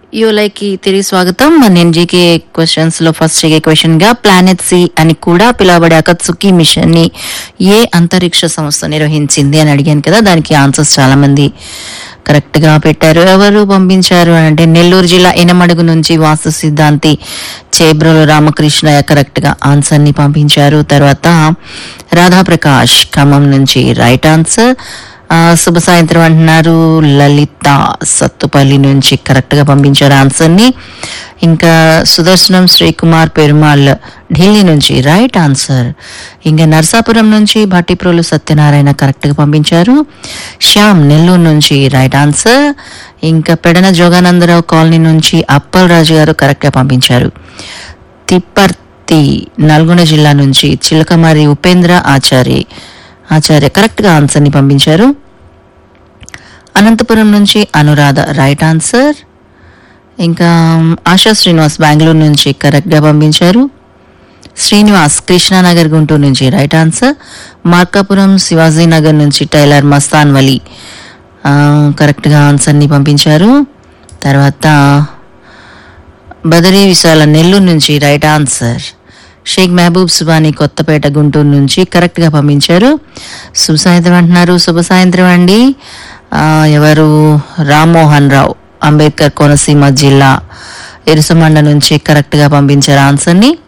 యూలైకి తిరిగి స్వాగతం నేను జీకే క్వశ్చన్స్ లో ఫస్ట్ జీకే క్వశ్చన్ గా ప్లానెట్ సి అని కూడా పిలువబడే అకత్సుకి మిషన్ ని ఏ అంతరిక్ష సంస్థ నిర్వహించింది అని అడిగాను కదా దానికి ఆన్సర్స్ చాలా మంది కరెక్ట్ గా పెట్టారు ఎవరు పంపించారు అని అంటే నెల్లూరు జిల్లా ఎనమడుగు నుంచి వాస్తు సిద్ధాంతి చేబ్రోలు రామకృష్ణయ్య కరెక్ట్ గా ఆన్సర్ ని పంపించారు తర్వాత రాధాప్రకాష్ ఖమ్మం నుంచి రైట్ ఆన్సర్ ఆ, శుభ సాయంత్రం అంటున్నారు లలిత సత్తుపల్లి నుంచి కరెక్ట్ గా పంపించారు ఆన్సర్ ని ఇంకా సుదర్శనం శ్రీకుమార్ పెరుమాల్ ఢిల్లీ నుంచి రైట్ ఆన్సర్ ఇంకా నర్సాపురం నుంచి భట్టిప్రోలు సత్యనారాయణ కరెక్ట్ గా పంపించారు శ్యామ్ నెల్లూరు నుంచి రైట్ ఆన్సర్ ఇంకా పెడన జోగానందరావు కాలనీ నుంచి అప్పల్ రాజు గారు కరెక్ట్ గా పంపించారు తిప్పర్తి నల్గొండ జిల్లా నుంచి చిలకమారి ఉపేంద్ర ఆచార్య ఆచార్య కరెక్ట్ గా ఆన్సర్ ని పంపించారు అనంతపురం నుంచి అనురాధ రైట్ ఆన్సర్ ఇంకా ఆశా శ్రీనివాస్ బెంగళూరు నుంచి కరెక్ట్ గా పంపించారు శ్రీనివాస్ కృష్ణానగర్ గుంటూరు నుంచి రైట్ ఆన్సర్ మార్కాపురం శివాజీనగర్ నుంచి టైలర్ మస్తాన్ వలి ఆ, కరెక్ట్ గా ఆన్సర్ ని పంపించారు తర్వాత బదరీ విశాల నెల్లూరు నుంచి రైట్ ఆన్సర్ షేక్ మహబూబ్ సుబాని కొత్తపేట గుంటూరు నుంచి కరెక్ట్ గా పంపించారు శుభ సాయంత్రం అంటున్నారు శుభ సాయంత్రం అండి ఆ, ఎవరు రామ్మోహన్ రావు అంబేద్కర్ కోనసీమ జిల్లా ఎరుసమండ నుంచి కరెక్ట్ గా పంపించారు ఆన్సర్ ని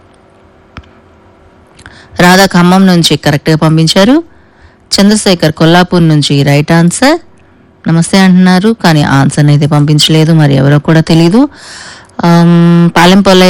రాధా ఖమ్మం నుంచి కరెక్ట్ గా పంపించారు చంద్రశేఖర్ కొల్లాపూర్ నుంచి రైట్ ఆన్సర్ నమస్తే అంటున్నారు కానీ ఆన్సర్ అయితే పంపించలేదు మరి ఎవరో కూడా తెలియదు పాలెం పొల్లయ్య